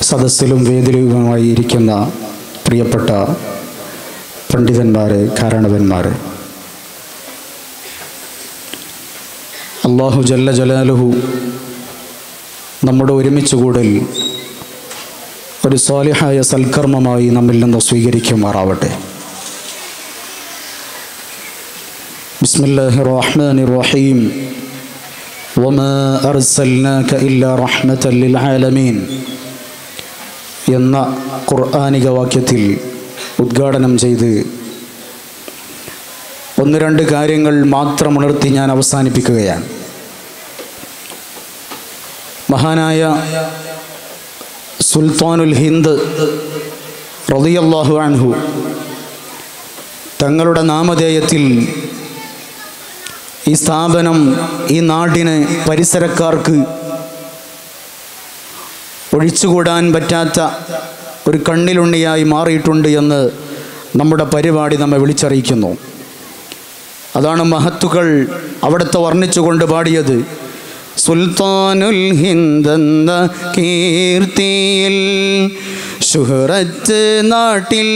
സദസ്സിലും വേദിയിലുമായി ഇരിക്കുന്ന പ്രിയപ്പെട്ട പണ്ഡിതന്മാരെ കാരണവന്മാരെ അള്ളാഹു ജല്ല ജലാലുഹു നമ്മുടെ ഒരുമിച്ച് കൂടൽ ഒരു സ്വാലിഹായ സൽക്കർമ്മമായി നമ്മിൽ നിന്ന് സ്വീകരിക്കുമാറാവട്ടെ ബിസ്മില്ലാഹി റഹ്മാനി റഹീം വമാ അർസൽനാക ഇല്ലാ റഹ്മത്തൻ ലിൽ ആലമീൻ എന്ന ഖുർആാനിക വാക്യത്തിൽ ഉദ്ഘാടനം ചെയ്ത് ഒന്ന് രണ്ട് കാര്യങ്ങൾ മാത്രം ഉണർത്തി ഞാൻ അവസാനിപ്പിക്കുകയാണ് മഹാനായ സുൽത്താനുൽ ഹിന്ദ് റളിയല്ലാഹു അൻഹു തങ്ങളുടെ നാമധേയത്തിൽ ഈ സ്ഥാപനം ഈ നാടിന് പരിസരക്കാർക്ക് ഒഴിച്ചുകൂടാൻ പറ്റാത്ത ഒരു കണ്ണിലുണ്ണിയായി മാറിയിട്ടുണ്ട് എന്ന് നമ്മുടെ പരിപാടി നമ്മെ വിളിച്ചറിയിക്കുന്നു അതാണ് മഹത്തുക്കൾ അവിടുത്തെ വർണ്ണിച്ചുകൊണ്ട് പാടിയത് സുൽത്താനുൽ ഹിന്ദെന്ന കീർത്തിയിൽ ശുഹറത്ത് നാട്ടിൽ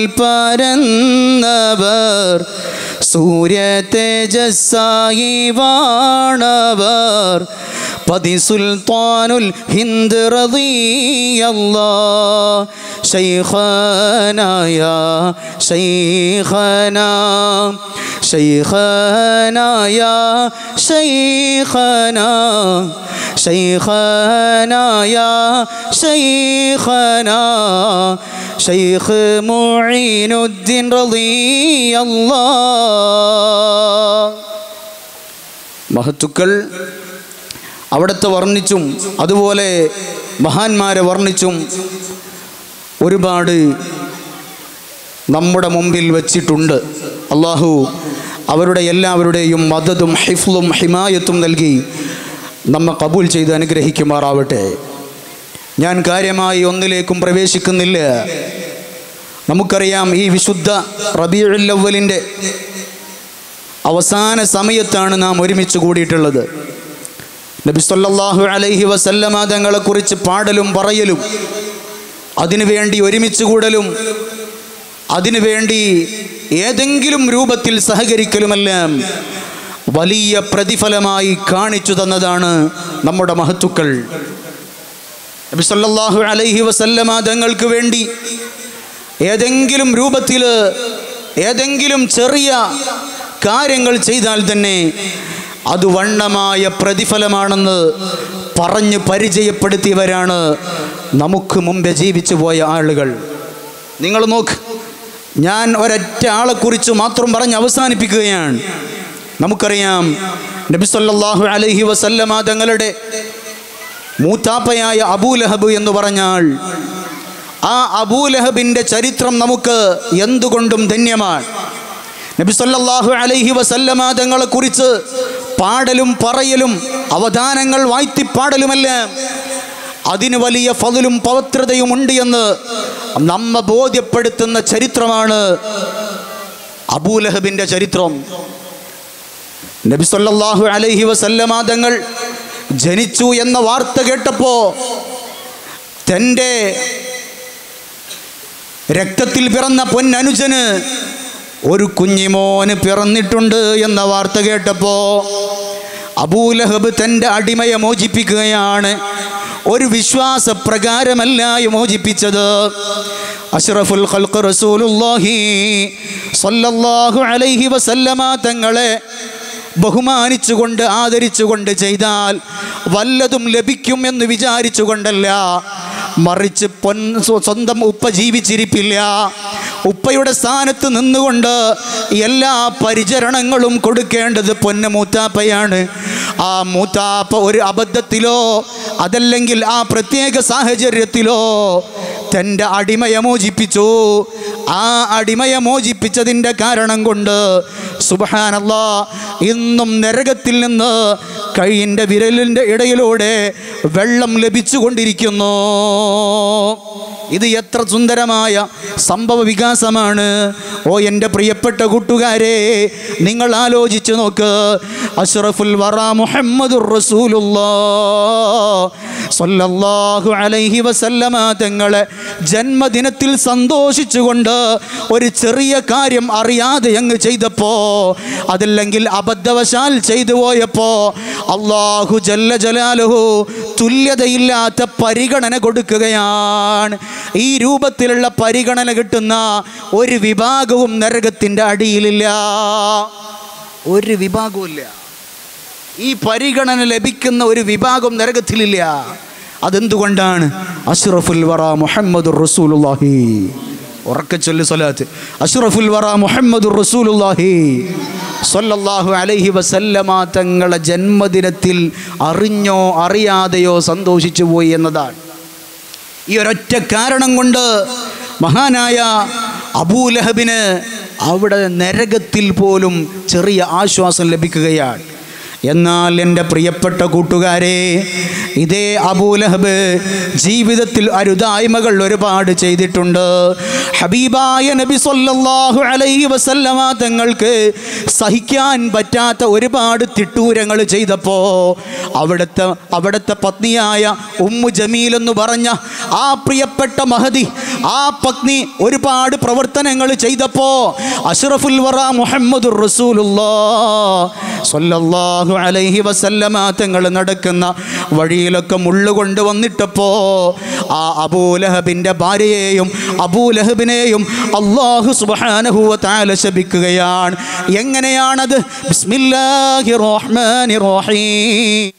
പരന്നവർ സൂര്യ തേജസ്സായി വാണവർ പതി സുൽത്താനുൽ ഹിന്ദ് റളിയല്ലാ ശൈഖനായ ശൈഖന ശൈഖനായ ശൈഖന ശൈഖനായ ശൈഖന ശൈഖ് മുഈനുദ്ദീൻ റളിയല്ലാ മഹത്തുക്കൾ അവിടുത്തെ വർണ്ണിച്ചും അതുപോലെ മഹാന്മാരെ വർണ്ണിച്ചും ഒരുപാട് നമ്മുടെ മുമ്പിൽ വച്ചിട്ടുണ്ട് അള്ളാഹു അവരുടെ എല്ലാവരുടെയും മദതും ഹിഫ്ലും ഹിമായത്തും നൽകി നമ്മെ കബൂൽ ചെയ്ത് അനുഗ്രഹിക്കുമാറാവട്ടെ ഞാൻ കാര്യമായി ഒന്നിലേക്കും പ്രവേശിക്കുന്നില്ല നമുക്കറിയാം ഈ വിശുദ്ധ റബിയുല്ലവലിൻ്റെ അവസാന സമയത്താണ് നാം ഒരുമിച്ച് കൂടിയിട്ടുള്ളത് നബി സല്ലല്ലാഹു അലൈഹി വസല്ലമ തങ്ങളെക്കുറിച്ച് പാടലും പറയലും അതിനുവേണ്ടി ഒരുമിച്ച് കൂടലും അതിനുവേണ്ടി ഏതെങ്കിലും രൂപത്തിൽ സഹകരിക്കലുമെല്ലാം വലിയ പ്രതിഫലമായി കാണിച്ചു തന്നതാണ് നമ്മുടെ മഹത്തുക്കൾ നബി സല്ലല്ലാഹു അലൈഹി വസല്ലമ തങ്ങൾക്ക് വേണ്ടി ഏതെങ്കിലും രൂപത്തിൽ ഏതെങ്കിലും ചെറിയ കാര്യങ്ങൾ ചെയ്താൽ തന്നെ അത് വണ്ണമായ പ്രതിഫലമാണെന്ന് പറഞ്ഞ് പരിചയപ്പെടുത്തിയവരാണ് നമുക്ക് മുമ്പേ ജീവിച്ചു പോയ ആളുകൾ നിങ്ങൾ നോക്ക് ഞാൻ ഒരൊറ്റ ആളെക്കുറിച്ച് മാത്രം പറഞ്ഞ് അവസാനിപ്പിക്കുകയാണ് നമുക്കറിയാം നബി സല്ലല്ലാഹു അലൈഹി വസല്ലമ തങ്ങളുടെ മൂത്താപ്പയായ അബൂലഹബ് എന്ന് പറഞ്ഞാൽ ആ അബൂലഹബിൻ്റെ ചരിത്രം നമുക്ക് എന്തുകൊണ്ടും ധന്യമാണ് നബി സല്ലല്ലാഹു അലൈഹി വസല്ലമ തങ്ങളെക്കുറിച്ച് പാടലും പറയലും അവധാനങ്ങൾ വായ്ത്തിപ്പാടലുമെല്ലാം അതിന് വലിയ ഫതിലും പവിത്രതയും ഉണ്ട് എന്ന് നമ്മെ ബോധ്യപ്പെടുത്തുന്ന ചരിത്രമാണ് അബൂലഹബിൻ്റെ ചരിത്രം നബി സല്ലല്ലാഹു അലൈഹി വസല്ലമ തങ്ങൾ ജനിച്ചു എന്ന വാർത്ത കേട്ടപ്പോ തൻ്റെ രക്തത്തിൽ പിറന്ന പൊന്നനുജന് ഒരു കുഞ്ഞിമോന് പിറന്നിട്ടുണ്ട് എന്ന വാർത്ത കേട്ടപ്പോ അബൂലഹബ് തൻ്റെ അടിമയെ മോചിപ്പിക്കുകയാണ് ഒരു വിശ്വാസപ്രകാരമല്ല മോചിപ്പിച്ചത് അഷ്റഫുൽ ഖൽഖ് റസൂലുള്ളാഹി സ്വല്ലല്ലാഹു അലൈഹി വസല്ലമ തങ്ങളെ ബഹുമാനിച്ചുകൊണ്ട് ആദരിച്ചുകൊണ്ട് ചെയ്താൽ വല്ലതും ലഭിക്കും എന്ന് വിചാരിച്ചുകൊണ്ടല്ല മറിച്ച് പൊൻ സ്വ- സ്വന്തം ഉപ്പ ജീവിച്ചിരിപ്പില്ല ഉപ്പയുടെ സ്ഥാനത്ത് നിന്നുകൊണ്ട് എല്ലാ പരിചരണങ്ങളും കൊടുക്കേണ്ടത് പൊന്ന മൂത്താപ്പയാണ് ആ മൂത്താപ്പ ഒരു അബദ്ധത്തിലോ അതല്ലെങ്കിൽ ആ പ്രത്യേക സാഹചര്യത്തിലോ തൻ്റെ അടിമയെ മോചിപ്പിച്ചു ആ അടിമയെ മോചിപ്പിച്ചതിൻ്റെ കാരണം കൊണ്ട് സുബഹാനല്ല ഇന്നും നരകത്തിൽ നിന്ന് കൈയിൻ്റെ വിരലിൻ്റെ ഇടയിലൂടെ വെള്ളം ലഭിച്ചുകൊണ്ടിരിക്കുന്നു ഇത് എത്ര സുന്ദരമായ സംഭവ വികാസമാണ് ഓ എൻ്റെ പ്രിയപ്പെട്ട കൂട്ടുകാരെ നിങ്ങൾ ആലോചിച്ചു നോക്ക് അഷ്റഫുൽ വറ മുഹമ്മദുർ റസൂലുള്ളാ സല്ലല്ലാഹു അലൈഹി വസല്ലമ തങ്ങളെ ജന്മദിനത്തിൽ സന്തോഷിച്ചുകൊണ്ട് ഒരു ചെറിയ കാര്യം അറിയാതെ അങ്ങ് ചെയ്തപ്പോ അതല്ലെങ്കിൽ അബദ്ധവശാൽ ചെയ്തു പോയപ്പോ അള്ളാഹു ജല്ല ജലാലുഹു തുല്യതയില്ലാത്ത പരിഗണന കൊടുക്കുകയാണ് ഈ രൂപത്തിലുള്ള പരിഗണന കിട്ടുന്ന ഒരു വിഭാഗവും നരകത്തിൻ്റെ അടിയിലില്ല ഒരു വിഭാഗവുമില്ല ഈ പരിഗണന ലഭിക്കുന്ന ഒരു വിഭാഗം നരകത്തിലില്ല അതെന്തുകൊണ്ടാണ് അഷ്റഫുൽ വറ മുഹമ്മദുർ റസൂലുള്ളാഹി ഉറക്കെ ചൊല്ലി സ്വലാത്ത് അഷ്റഫുൽ വറ മുഹമ്മദുർ റസൂലുള്ളാഹി സ്വല്ലല്ലാഹു അലൈഹി വസല്ലമ തങ്ങളെ ജന്മദിനത്തിൽ അറിഞ്ഞോ അറിയാതെയോ സന്തോഷിച്ചു പോയി എന്നതാണ് ഈ ഒരൊറ്റ കാരണം കൊണ്ട് മഹാനായ അബൂലഹബിന് അവിടെ നരകത്തിൽ പോലും ചെറിയ ആശ്വാസം ലഭിക്കുകയാണ് എന്നാൽ എൻ്റെ പ്രിയപ്പെട്ട കൂട്ടുകാരെ ഇതേ അബൂലഹബ് ജീവിതത്തിൽ അരുതായ്മകൾ ഒരുപാട് ചെയ്തിട്ടുണ്ട് ഹബീബായ നബി സല്ലല്ലാഹു അലൈഹി വസല്ലമ തങ്ങൾക്ക് സഹിക്കാൻ പറ്റാത്ത ഒരുപാട് തിട്ടൂരങ്ങൾ ചെയ്തപ്പോൾ അവിടുത്തെ അവിടുത്തെ പത്നിയായ ഉമ്മു ജമീൽ എന്ന് പറഞ്ഞ ആ പ്രിയപ്പെട്ട മഹതി ആ പത്നി ഒരുപാട് പ്രവർത്തനങ്ങൾ ചെയ്തപ്പോൾ അഷ്റഫുൽ വറ മുഹമ്മദുർ റസൂലുള്ളാ സ്വല്ലല്ലാഹു അലൈഹി വസല്ലമ തങ്ങൾ നടക്കുന്ന വഴിയിലൊക്കെ മുള്ളുകൊണ്ട് വന്നിട്ടപ്പോ ആ അബൂലഹബിൻ്റെ ഭാര്യയെയും അബൂലഹബിനെയും അള്ളാഹു സുബ്ഹാനഹു വ തആല ശപിക്കുകയാണ് എങ്ങനെയാണത് ബിസ്മില്ലാഹിർ റഹ്മാനിർ റഹീം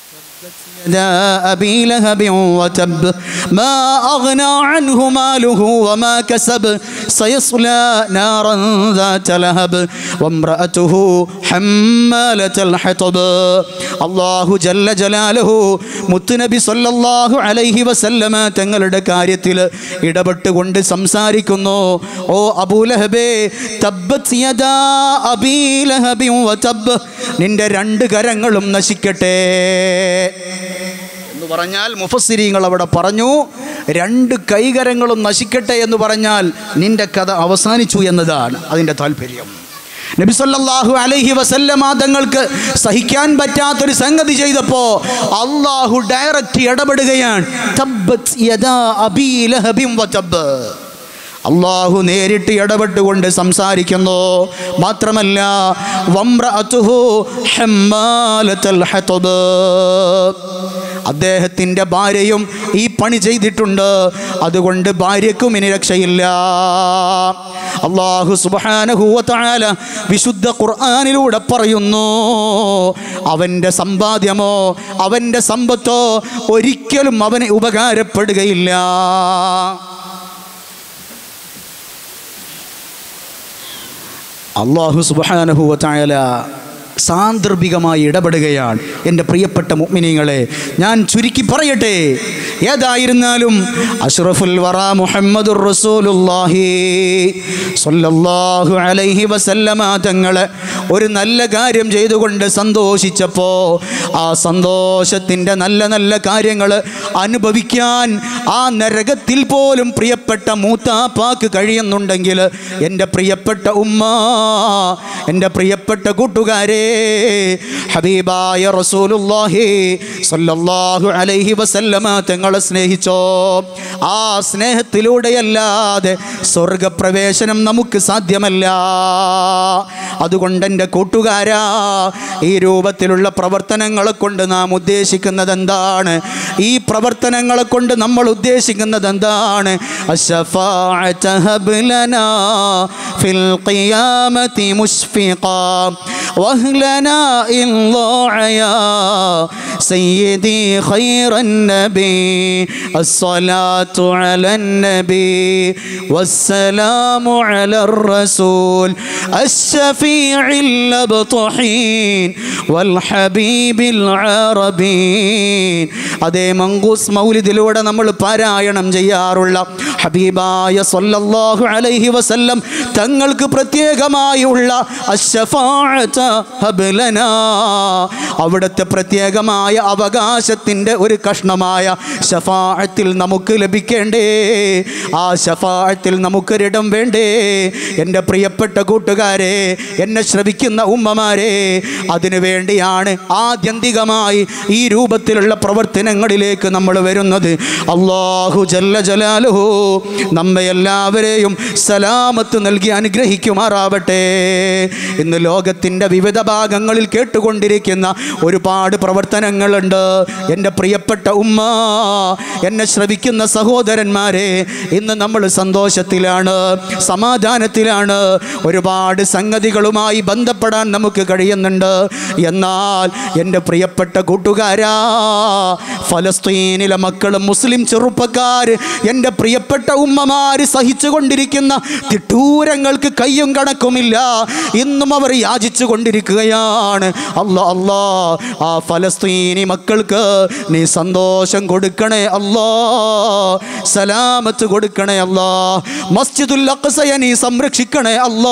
يدا أبي لهب وتب ما أغنى عنه ماله وما كسب سيصلى نارا ذات لهب وامرأته حمالة الحطب الله جل جلاله മുത്തുനബി സല്ലല്ലാഹു അലൈഹി വസല്ലമ തങ്ങളുടെ കാര്യത്തിൽ ഇടപെട്ടുകൊണ്ട് സംസാരിക്കുന്നു ഓ അബൂലഹബേ തബ്ബത് യദാ അബീ ലഹബിൻ വതബ് നിന്റെ രണ്ട് കരങ്ങളും നശിക്കട്ടെ എന്ന് പറഞ്ഞാൽ മുഫസ്സിരീങ്ങൾ അവിടെ പറഞ്ഞു രണ്ട് കൈകരങ്ങളും നശിക്കട്ടെ എന്ന് പറഞ്ഞാൽ നിന്റെ കഥ അവസാനിച്ചു എന്നതാണ് അതിൻ്റെ താല്പര്യം നബി സല്ലല്ലാഹു അലൈഹി വസല്ലമ തങ്ങൾക്ക് സഹിക്കാൻ പറ്റാത്തൊരു സംഗതി ചെയ്തപ്പോൾ അള്ളാഹു ഡയറക്റ്റ് ഇടപെടുകയാണ് തബ്ബത് യദാ അബീ ലഹബിൻ വതബ് അള്ളാഹു നേരിട്ട് ഇടപെട്ടുകൊണ്ട് സംസാരിക്കുന്നു മാത്രമല്ല വമ്രഅതുഹു ഹമ്മാലത്തുൽ ഹതബ് അദ്ദേഹത്തിൻ്റെ ഭാര്യയും ഈ പണി ചെയ്തിട്ടുണ്ട് അതുകൊണ്ട് ഭാര്യക്കും ഇനി രക്ഷയില്ല അള്ളാഹു സുബ്ഹാനഹു വ തആല വിശുദ്ധ ഖുർആനിലൂടെ പറയുന്നു അവൻ്റെ സമ്പാദ്യമോ അവൻ്റെ സമ്പത്തോ ഒരിക്കലും അവന് ഉപകാരപ്പെടുകയില്ല അള്ളാഹു സുബ്ഹാനഹു വ തആല സാന്ദർഭികമായി ഇടപെടുകയാണ് എൻ്റെ പ്രിയപ്പെട്ട മുഅ്മിനീങ്ങളെ ഞാൻ ചുരുക്കി പറയട്ടെ ഏതായിരുന്നാലും അഷ്റഫുൽ വറ മുഹമ്മദുർ റസൂലുള്ളാഹി സ്വല്ലല്ലാഹു അലൈഹി വസല്ലമ തങ്ങളെ ഒരു നല്ല കാര്യം ചെയ്തുകൊണ്ട് സന്തോഷിച്ചപ്പോൾ ആ സന്തോഷത്തിൻ്റെ നല്ല നല്ല കാര്യങ്ങൾ അനുഭവിക്കാൻ ആ നരകത്തിൽ പോലും പ്രിയപ്പെട്ട മൂത്താപ്പാക്ക് കഴിയുന്നുണ്ടെങ്കിൽ എൻ്റെ പ്രിയപ്പെട്ട ഉമ്മ എൻ്റെ പ്രിയപ്പെട്ട കൂട്ടുകാരെ ഹബീബായ റസൂലുള്ളാഹി സ്വല്ലല്ലാഹു അലൈഹി വസല്ലമ തങ്ങളെ സ്നേഹിച്ചോ ആ സ്നേഹത്തിലൂടെയല്ലാതെ സ്വർഗപ്രവേശനം നമുക്ക് സാധ്യമല്ല അതുകൊണ്ട് എൻ്റെ കൂട്ടുകാരാ ഈ രൂപത്തിലുള്ള പ്രവർത്തനങ്ങളെ കൊണ്ട് നാം ഉദ്ദേശിക്കുന്നത് എന്താണ് ഈ പ്രവർത്തനങ്ങളെ കൊണ്ട് നമ്മൾ ഉദ്ദേശിക്കുന്നത് എന്താണ് الشفاعة هب لنا في القيامة مشفقا واهلنا إن ضاع يا سيدي خير النبي الصلاة على النبي والسلام على الرسول الشفيع الأبطحين والحبيب العربين അതേ മങ്കൂസ് മൗലിദിലൂടെ നമ്മൾ പാരായണം ചെയ്യാറുള്ള ഹബീബായ സല്ലല്ലാഹു അലൈഹി വസല്ലം തങ്ങൾക്ക് പ്രത്യേകമായുള്ള അശ്ശഫാഅത ഹബ്ലനാ അവിടുത്തെ പ്രത്യേകമായ അവകാശത്തിൻ്റെ ഒരു കഷ്ണമായ ഷഫാഅത്തിൽ നമുക്ക് ലഭിക്കേണ്ടേ ആ ഷഫാഅത്തിൽ നമുക്കൊരിടം വേണ്ടേ എൻ്റെ പ്രിയപ്പെട്ട കൂട്ടുകാരെ എന്നെ ശ്രവിക്കുന്ന ഉമ്മമാരെ അതിനു വേണ്ടിയാണ് ആത്യന്തികമായി ഈ രൂപത്തിലുള്ള പ്രവർത്തനങ്ങളിലേക്ക് നമ്മൾ വരുന്നത് അള്ളാഹു ജല്ല ജലാലുഹു നമ്മെ എല്ലാവരെയും സലാമത്ത് നൽകി അനുഗ്രഹിക്കുമാറാവട്ടെ ഇന്ന് ലോകത്തിൻ്റെ വിവിധ ഭാഗങ്ങളിൽ കേട്ടുകൊണ്ടിരിക്കുന്ന ഒരുപാട് പ്രവർത്തനങ്ങളുണ്ട് എൻ്റെ പ്രിയപ്പെട്ട ഉമ്മ എന്നെ ശ്രവിക്കുന്ന സഹോദരന്മാരെ ഇന്ന് നമ്മൾ സന്തോഷത്തിലാണ് സമാധാനത്തിലാണ് ഒരുപാട് സംഗതികളുമായി ബന്ധപ്പെടാൻ നമുക്ക് കഴിയുന്നുണ്ട് എന്നാൽ എൻ്റെ പ്രിയപ്പെട്ട കൂട്ടുകാരാ ഫലസ്തീനിലെ മക്കളും മുസ്ലിം ചെറുപ്പക്കാർ എൻ്റെ പ്രിയപ്പെട്ട ഉമ്മമാർ സഹിച്ചുകൊണ്ടിരിക്കുന്ന തിട്ടൂരങ്ങൾക്ക് കയ്യും കണക്കുമില്ല ഇന്നും അവർ യാചിച്ചു കൊണ്ടിരിക്കുകയാണ് അല്ലാ അല്ലാ ആ ഫലസ്തീനി മക്കൾക്ക് നീ സന്തോഷം കൊടുക്കണേ അല്ലാ സലാമത്ത് കൊടുക്കണേ അല്ലാ മസ്ജിദുൽ അഖ്സയെ നീ സംരക്ഷിക്കണേ അല്ലാ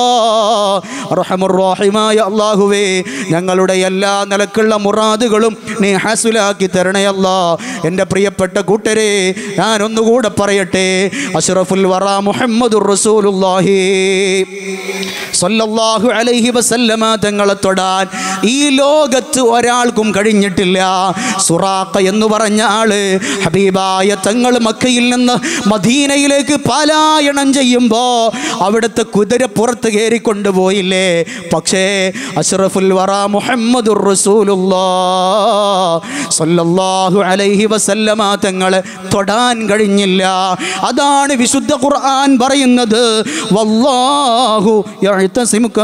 റഹമുറാഹിമായ അള്ളാഹുവേ ഞങ്ങളുടെ എല്ലാ നിലക്കുള്ള മുറാദുകളും നീ ഹാസുലാക്കി തരണേ അല്ലാ എൻ്റെ പ്രിയപ്പെട്ട കൂട്ടരെ ഞാൻ ഒന്നുകൂടെ പറയട്ടെ അഷ്റഫുൽ വറ മുഹമ്മദുർ റസൂലുള്ളാഹി സല്ലല്ലാഹു അലൈഹി വസല്ലമ തങ്ങളെ തൊടാൻ ഈ ലോകത്ത് ഒരാൾക്കും കഴിഞ്ഞിട്ടില്ല സുറാഖ എന്ന് പറഞ്ഞ ആള് ഹബീബായ തങ്ങൾ മക്കയിൽ നിന്ന് മദീനയിലേക്ക് പലായനം ചെയ്യുമ്പോൾ അവിടുത്തെ കുതിര പുറത്ത് കയറി കൊണ്ടുപോയില്ലേ പക്ഷേ അഷ്റഫുൽ വറ മുഹമ്മദുർ റസൂലുള്ളാ സല്ലല്ലാഹു അലൈഹി വസല്ലമ തങ്ങളെ തൊടാൻ കഴിഞ്ഞില്ല അതാണ് വിശുദ്ധ ഖുർആൻ പറയുന്നത് വല്ലാഹു യഅ്തസിമുക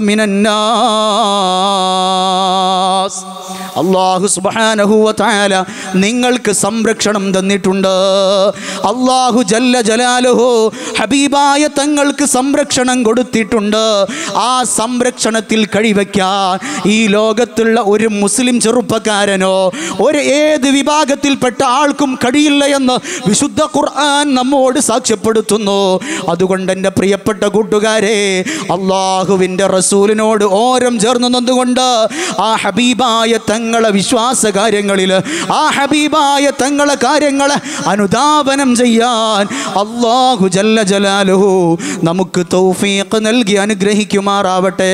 മിനന്നാസ് അള്ളാഹു സുബ്ഹാനഹു വ തആല നിങ്ങൾക്ക് സംരക്ഷണം തന്നിട്ടുണ്ട് അള്ളാഹു ജല്ല ജലാലുഹു ഹബീബായ തങ്ങൾക്ക് സംരക്ഷണം കൊടുത്തിട്ടുണ്ട് ആ സംരക്ഷണത്തിൽ കഴിവയ്ക്കാൻ ഈ ലോകത്തുള്ള ഒരു മുസ്ലിം ചെറുപ്പക്കാരനോ ഒരു ഏത് വിഭാഗത്തിൽപ്പെട്ട ആൾക്കും കഴിയില്ല എന്ന് വിശുദ്ധ ഖുർആൻ നമ്മോട് സാക്ഷ്യപ്പെടുത്തുന്നു അതുകൊണ്ട് എൻ്റെ പ്രിയപ്പെട്ട കൂട്ടുകാരെ അള്ളാഹുവിൻ്റെ റസൂലിനോട് ഓരം ചേർന്ന് നിന്നുകൊണ്ട് ആ ഹബീബായ തങ്ങളെ വിശ്വാസ കാര്യങ്ങളിൽ ആ ഹബീബായ തങ്ങളെ കാര്യങ്ങളെ അനുധാപനം ചെയ്യാൻ അള്ളാഹു ജല്ല ജലാലുഹു നമുക്ക് തൗഫീഖ് നൽകി അനുഗ്രഹിക്കുമാറാവട്ടെ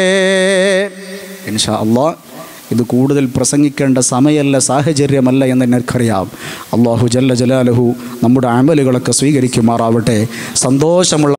ഇൻഷാ അള്ളാഹ് ഇത് കൂടുതൽ പ്രസംഗിക്കേണ്ട സമയമല്ല സാഹചര്യമല്ല എന്ന് എനിക്കറിയാം അള്ളാഹു ജല്ല ജലാലുഹു നമ്മുടെ അമലുകളൊക്കെ സ്വീകരിക്കുമാറാവട്ടെ സന്തോഷമുള്ള